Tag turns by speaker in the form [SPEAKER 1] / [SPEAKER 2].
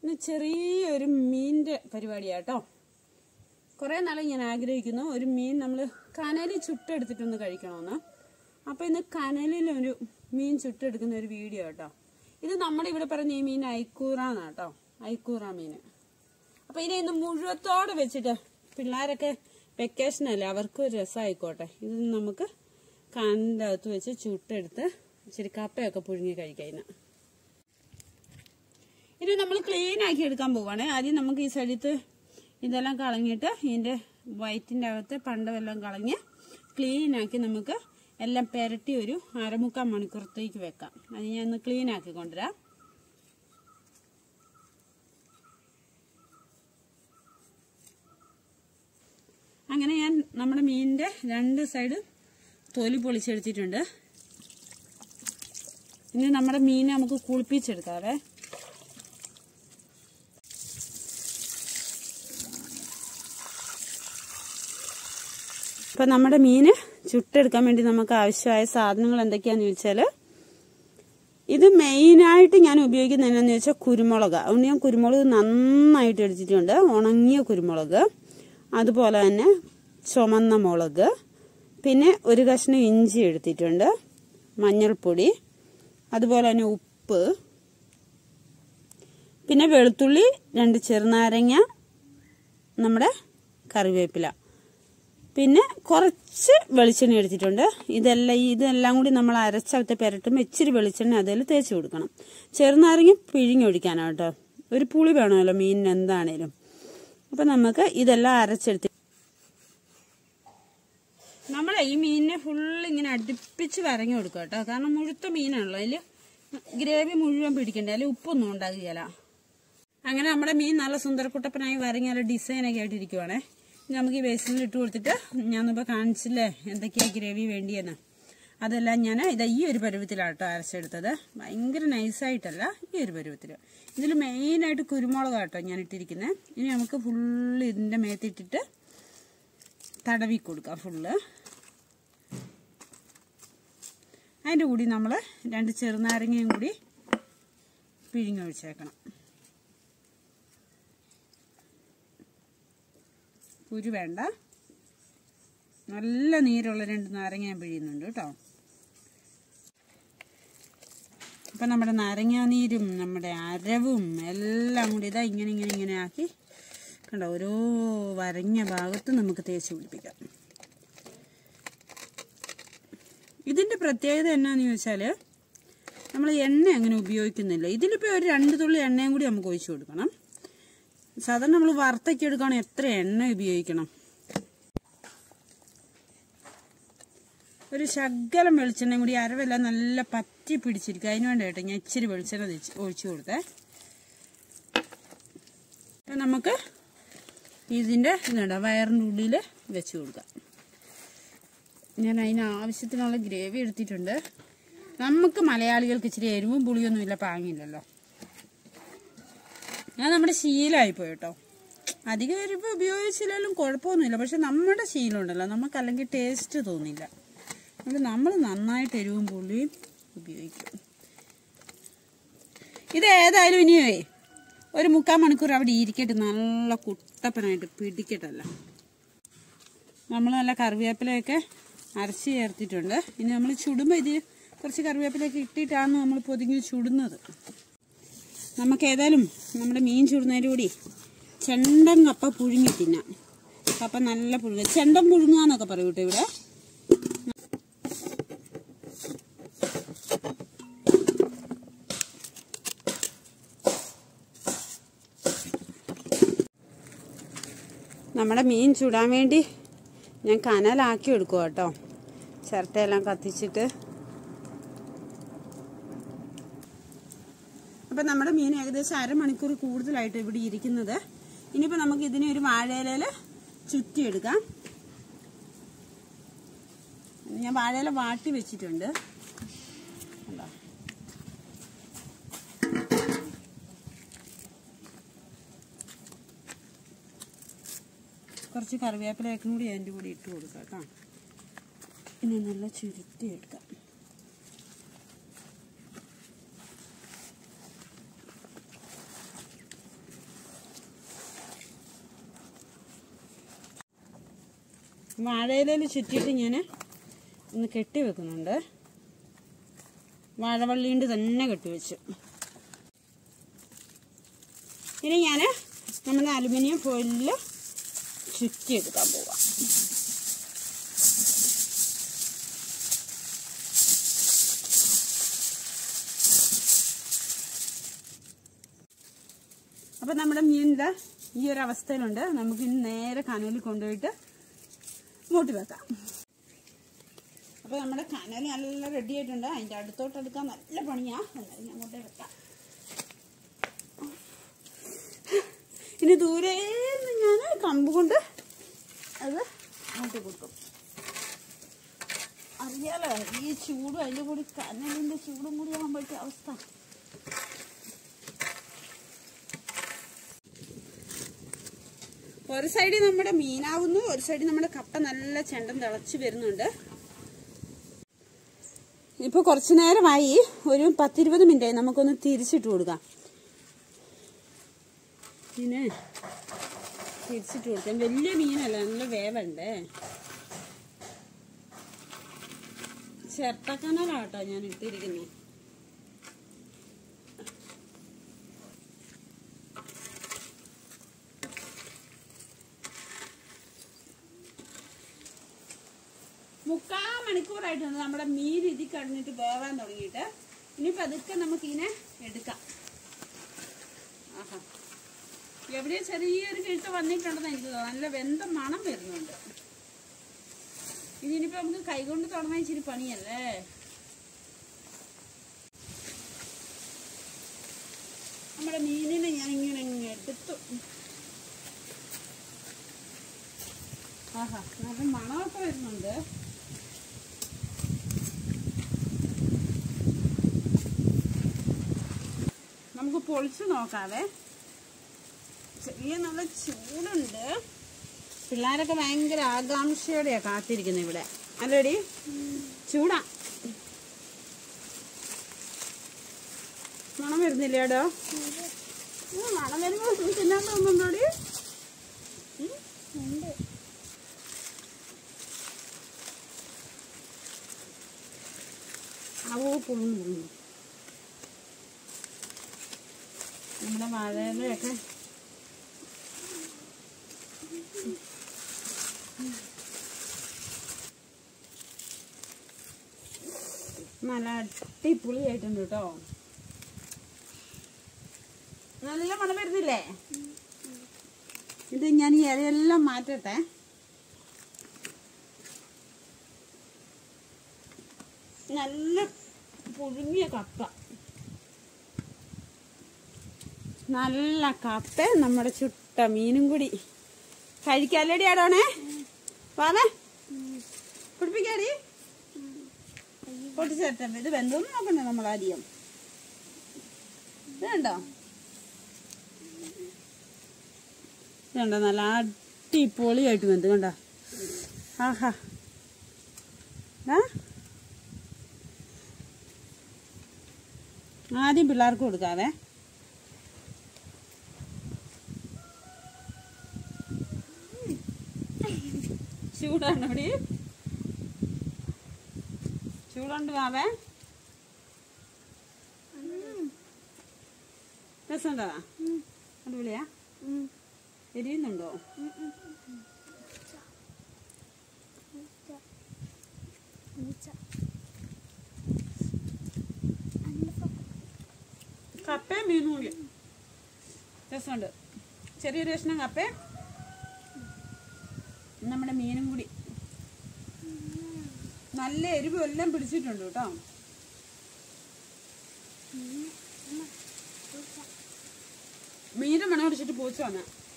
[SPEAKER 1] ഇന്ന് ചെറിയൊരു മീനിന്റെ പരിപാടിയാട്ടോ കുറേ നാളെ ഞാൻ ആഗ്രഹിക്കുന്നു ഒരു മീൻ നമ്മൾ കനലിൽ ചുട്ടെടുത്തിട്ടൊന്ന് കഴിക്കണമെന്ന് അപ്പോൾ ഇന്ന് കനലിൽ ഒരു മീൻ ചുട്ടെടുക്കുന്ന ഒരു വീഡിയോ കേട്ടോ ഇത് നമ്മളിവിടെ പറഞ്ഞ ഈ മീൻ ഐക്കൂറ കേട്ടോ ഐക്കൂറ മീൻ അപ്പോൾ ഇനി ഇന്ന് മുഴുവത്തോടെ വെച്ചിട്ട് പിള്ളേരൊക്കെ വെക്കേഷനല്ലേ അവർക്ക് ഒരു രസമായിക്കോട്ടെ ഇത് നമുക്ക് കനലിൻ്റെ അകത്ത് വെച്ച് ചുട്ടെടുത്ത് ഇച്ചിരി കപ്പയൊക്കെ പുഴുങ്ങി കഴിക്കാം ഇന്ന് ഇത് നമ്മൾ ക്ലീൻ ആക്കി എടുക്കാൻ പോവാണ് ആദ്യം നമുക്ക് ഈ സൈഡത്ത് ഇതെല്ലാം കളഞ്ഞിട്ട് ഇതിൻ്റെ വയറ്റിൻ്റെ അകത്ത് പണ്ടമെല്ലാം കളഞ്ഞ് ക്ലീൻ ആക്കി നമുക്ക് എല്ലാം പെരട്ടി ഒരു അരമുക്കാൽ മണിക്കൂറത്തേക്ക് വെക്കാം അത് ഞാൻ ഒന്ന് ക്ലീൻ ആക്കി കൊണ്ടുവരാം അങ്ങനെ ഞാൻ നമ്മുടെ മീനിൻ്റെ രണ്ട് സൈഡ് തൊലി പൊളിച്ചെടുത്തിട്ടുണ്ട് ഇനി നമ്മുടെ മീനെ നമുക്ക് കുളിപ്പിച്ചെടുക്കാവേ ഇപ്പൊ നമ്മുടെ മീന് ചുട്ടെടുക്കാൻ വേണ്ടി നമുക്ക് ആവശ്യമായ സാധനങ്ങൾ എന്തൊക്കെയാന്ന് ചോദിച്ചാല് ഇത് മെയിനായിട്ട് ഞാൻ ഉപയോഗിക്കുന്നത് എന്നാന്ന് ചോദിച്ചാൽ കുരുമുളക് അതുകൊണ്ട് ഞാൻ കുരുമുളക് നന്നായിട്ട് എടുത്തിട്ടുണ്ട് ഉണങ്ങിയ കുരുമുളക് അതുപോലെ തന്നെ ചുമന്ന മുളക് പിന്നെ ഒരു കഷ്ണം ഇഞ്ചി എടുത്തിട്ടുണ്ട് മഞ്ഞൾപ്പൊടി അതുപോലെ തന്നെ ഉപ്പ് പിന്നെ വെളുത്തുള്ളി രണ്ട് ചെറുനാരങ്ങ നമ്മുടെ കറിവേപ്പില പിന്നെ കുറച്ച് വെളിച്ചെണ്ണ എടുത്തിട്ടുണ്ട് ഇതെല്ലാം ഇതെല്ലാം കൂടി നമ്മൾ അരച്ചകത്തെ പെരട്ടുമ്പോൾ ഇച്ചിരി വെളിച്ചെണ്ണ അതിൽ തേച്ച് കൊടുക്കണം ചെറുനാരങ്ങ പിഴിഞ്ഞ് ഒഴിക്കാനാണ് കേട്ടോ ഒരു പുളി വേണമല്ലോ മീനിന് എന്താണേലും അപ്പം നമുക്ക് ഇതെല്ലാം അരച്ചെടുത്ത് നമ്മളെ ഈ മീനിനെ ഫുള്ള് ഇങ്ങനെ അടുപ്പിച്ച് വരങ്ങി കൊടുക്കുക കേട്ടോ കാരണം മുഴുത്ത മീനാണല്ലോ അതിൽ ഗ്രേവി മുഴുവൻ പിടിക്കണ്ടേ അതിൽ ഉപ്പൊന്നും ഉണ്ടാകുകയില്ല അങ്ങനെ നമ്മുടെ മീൻ നല്ല സുന്ദരക്കുട്ടപ്പനായി വരങ്ങി നല്ല ഡിസൈനൊക്കെ ആയിട്ടിരിക്കുവാണേ ഇനി നമുക്ക് ഈ ബേസിനിൽ ഇട്ട് കൊടുത്തിട്ട് ഞാനിപ്പോൾ കാണിച്ചില്ലേ എന്തൊക്കെയാണ് ഗ്രേവി വേണ്ടിയെന്ന് അതെല്ലാം ഞാൻ ഇത് ഈ ഒരു പരുവത്തിലാണ് കേട്ടോ അരച്ചെടുത്തത് ഭയങ്കര നൈസായിട്ടല്ല ഈ ഒരു പരുവത്തിൽ ഇതിൽ മെയിനായിട്ട് കുരുമുളക് കേട്ടോ ഞാൻ ഇട്ടിരിക്കുന്നത് ഇനി നമുക്ക് ഫുള്ള് ഇതിൻ്റെ മേത്തിട്ടിട്ട് തടവി കൊടുക്കാം ഫുള്ള് അതിൻ്റെ കൂടി നമ്മൾ രണ്ട് ചെറുനാരങ്ങയും കൂടി പിഴിഞ്ഞൊഴിച്ചേക്കണം കുരു വേണ്ട നല്ല നീരുള്ള രണ്ട് നാരങ്ങ ഞാൻ പിഴിയുന്നുണ്ട് കേട്ടോ അപ്പം നമ്മുടെ നാരങ്ങാനീരും നമ്മുടെ അരവും എല്ലാം കൂടി ഇതാ ഇങ്ങനെ ഇങ്ങനെ ഇങ്ങനെ ആക്കി കണ്ടോ ഓരോ വരഞ്ഞ ഭാഗത്ത് നമുക്ക് തേച്ച് പിടിപ്പിക്കാം ഇതിൻ്റെ പ്രത്യേകത എന്നാന്ന് ചോദിച്ചാൽ നമ്മൾ എണ്ണ അങ്ങനെ ഉപയോഗിക്കുന്നില്ല ഇതിലിപ്പോൾ ഒരു രണ്ട് തുള്ളി എണ്ണയും കൂടി നമുക്ക് ഒഴിച്ചു കൊടുക്കണം സാധാരണ നമ്മൾ വറുത്തൊക്കെ എടുക്കുകയാണെങ്കിൽ എത്ര എണ്ണ ഉപയോഗിക്കണം ഒരു ശകലം വെളിച്ചെണ്ണയും കൂടി അരവെല്ലാം നല്ല പറ്റി പിടിച്ചിരിക്കും അതിന് വേണ്ടി കേട്ടോ ഞാൻ ഇച്ചിരി വെളിച്ചെണ്ണ തേച്ച് ഒഴിച്ചു കൊടുത്തേ അപ്പം നമുക്ക് ഇതിൻ്റെ ഇതുണ്ട് വയറിൻ്റെ ഉള്ളിൽ വെച്ച് കൊടുക്കാം ഞാൻ അതിന് ആവശ്യത്തിനുള്ള ഗ്രേവി എടുത്തിട്ടുണ്ട് നമുക്ക് മലയാളികൾക്ക് ഇച്ചിരി എരിവും പുളിയൊന്നുമില്ല പാങ്ങില്ലല്ലോ അത് നമ്മുടെ ശീലമായിപ്പോയി കേട്ടോ അധികം എരിവ് ഉപയോഗിച്ചില്ലെങ്കിലും കുഴപ്പമൊന്നുമില്ല പക്ഷെ നമ്മുടെ ശീലം ഉണ്ടല്ലോ നമുക്ക് അല്ലെങ്കിൽ ടേസ്റ്റ് തോന്നില്ല അതുകൊണ്ട് നമ്മൾ നന്നായിട്ട് എരിവും പുളിയും ഉപയോഗിക്കും ഇത് ഏതായാലും ഇനിയേ ഒരു മുക്കാൽ മണിക്കൂർ അവിടെ ഇരിക്കട്ടെ നല്ല കുട്ടപ്പനായിട്ട് പിടിക്കട്ടല്ല നമ്മൾ നല്ല കറിവേപ്പിലയൊക്കെ അരച്ച് ചേർത്തിട്ടുണ്ട് ഇനി നമ്മൾ ചുടുമ്പോൾ ഇത് കുറച്ച് കറിവേപ്പിലയൊക്കെ ഇട്ടിട്ടാണ് നമ്മൾ പൊതിഞ്ഞ് ചുടുന്നത് നമുക്ക് ഏതായാലും നമ്മുടെ മീൻ ചുടുന്നതിൻ്റെ കൂടി ചെണ്ടൻ കപ്പ പുഴുങ്ങി തിന്നാം കപ്പ നല്ല പുഴുങ്ങ ചെണ്ടൻ പുഴുങ്ങുക എന്നൊക്കെ പറയും കേട്ടോ ഇവിടെ നമ്മുടെ മീൻ ചുടാൻ വേണ്ടി ഞാൻ കനലാക്കി എടുക്കുക കേട്ടോ ചിരട്ടയെല്ലാം കത്തിച്ചിട്ട് അപ്പം നമ്മുടെ മീൻ ഏകദേശം അരമണിക്കൂർ കൂടുതലായിട്ട് ഇവിടെ ഇരിക്കുന്നത് ഇനിയിപ്പോൾ നമുക്ക് ഇതിനെ ഒരു വാഴയിലയിൽ ചുറ്റിയെടുക്കാം ഞാൻ വാഴയില വാട്ടി വെച്ചിട്ടുണ്ട് കണ്ടോ? കുറച്ച് കറിവേപ്പിലയൊക്കെ കൂടി അതിൻ്റെ കൂടി ഇട്ട് കൊടുക്കാം കേട്ടോ ഇനി നല്ല ചുരുട്ടി എടുക്കാം വാഴയിലയിൽ ചുറ്റിയിട്ട് ഞാൻ ഒന്ന് കെട്ടി വെക്കുന്നുണ്ട് വാഴവള്ളിയുണ്ട് തന്നെ കെട്ടിവെച്ചു ഇനി ഞാൻ നമ്മുടെ അലുമിനിയം ഫോയിലിൽ ചുറ്റിയെടുക്കാൻ പോവാം അപ്പം നമ്മുടെ മീനിൻ്റെ ഈ ഒരു അവസ്ഥയിലുണ്ട് നമുക്ക് ഇനി നേരെ കനലിൽ കൊണ്ടുപോയിട്ട് മൂട്ടി വെക്കാം അപ്പോൾ നമ്മുടെ കനൽ നല്ല റെഡി ആയിട്ടുണ്ട് അതിൻ്റെ അടുത്തോട്ട് എടുക്കാൻ നല്ല പണിയാ എന്നാലും അങ്ങോട്ടേ വെക്കാം ഇനി ദൂരെ ഞാൻ കമ്പ് കൊണ്ട് അത് മൂട്ടി കൊടുക്കും അറിയാലോ ഈ ചൂടും അതിൻ്റെ കൂടി കനലിൻ്റെ ചൂടും കൂടി ആകുമ്പോഴത്തെ അവസ്ഥ ഒരു സൈഡിൽ നമ്മുടെ മീനാവുന്നു ഒരു സൈഡിൽ നമ്മുടെ കപ്പ നല്ല ചെണ്ടം തിളച്ച് വരുന്നുണ്ട് ഇപ്പൊ കുറച്ചു നേരമായി ഒരു പത്തിരുപത് മിനിറ്റായി നമുക്കൊന്ന് തിരിച്ചിട്ട് കൊടുക്കാം പിന്നെ തിരിച്ചിട്ട് കൊടുക്കാം വലിയ മീനല്ല നല്ല വേവണ്ടേ ചിരട്ടക്കനലാട്ടോ ഞാൻ ഇട്ടിരിക്കുന്നത് മുക്കാ മണിക്കൂറായിട്ടുണ്ട് നമ്മുടെ മീൻ ഇതി കഴിഞ്ഞിട്ട് വേവാൻ തുടങ്ങിയിട്ട് ഇനി പതുക്കെ നമുക്കിതിനെ എടുക്കാം ആഹാ എവിടെയോ ചെറിയൊരു കിഴുത്ത് വന്നിട്ടുണ്ടെന്ന് എനിക്ക് തോന്നുന്നു നല്ല വെന്ത മണം വരുന്നുണ്ട് ഇതിനിപ്പോ നമുക്ക് കൈകൊണ്ട് തുടങ്ങാൻ ഇച്ചിരി പണിയല്ലേ നമ്മുടെ മീനിനെ ഞാൻ ഇങ്ങനെ അങ്ങ് എടുത്തു ആഹാ നല്ല മണമൊക്കെ വരുന്നുണ്ട് നമുക്ക് പൊളിച്ചു നോക്കാവേ ചെറിയ നല്ല ചൂടുണ്ട് പിള്ളേരൊക്കെ ഭയങ്കര ആകാംക്ഷയോടെയാ കാത്തിരിക്കുന്നത് ഇവിടെ അല്ലേടി ചൂടാ മണം വരുന്നില്ലേടോ ഉം, മണം വരുമ്പോ തിന്നാൻ തോന്നുന്നുണ്ടോടി
[SPEAKER 2] ഉണ്ട്
[SPEAKER 1] ആവോ പൊള്ളുന്നു പൊള്ളുന്നു നമ്മുടെ വാഴയിലൊക്കെ നല്ല അടിപൊളിയായിട്ടുണ്ട് കേട്ടോ നല്ല മണം വരുന്നില്ലേ ഇത് ഞാൻ ഈ ഇലയെല്ലാം മാറ്റട്ടെ നല്ല പുഴുങ്ങിയ കപ്പ നല്ല കപ്പ നമ്മുടെ ചുട്ട മീനും കൂടി കഴിക്കാല്ലേടി ആടോണേ വാമേ കുടിപ്പിക്കാടി പൊട്ടിച്ചേട്ടെ ഇത് വെന്തോന്ന് നോക്കണ്ടേ നമ്മൾ ആദ്യം ഇത് കണ്ടോ ഇത് കണ്ടോ നല്ല അടിപൊളിയായിട്ട് വെന്ത് കണ്ടോ ആഹാ ആ ആദ്യം പിള്ളേർക്ക് കൊടുക്കാവേ ചൂടാണ് ഇവിടെ ചൂടുണ്ട് മാവേ രസമുണ്ടോ അടിപൊളിയാ എരിയുന്നുണ്ടോ കപ്പയും മീനും കൂടി രസമുണ്ട് ചെറിയൊരു കഷ്ണം കപ്പയും നമ്മുടെ മീനും കൂടി നല്ല എരിവും എല്ലാം പിടിച്ചിട്ടുണ്ട് കേട്ടോ മീനും മണം പിടിച്ചിട്ട് പൂച്ച വന്ന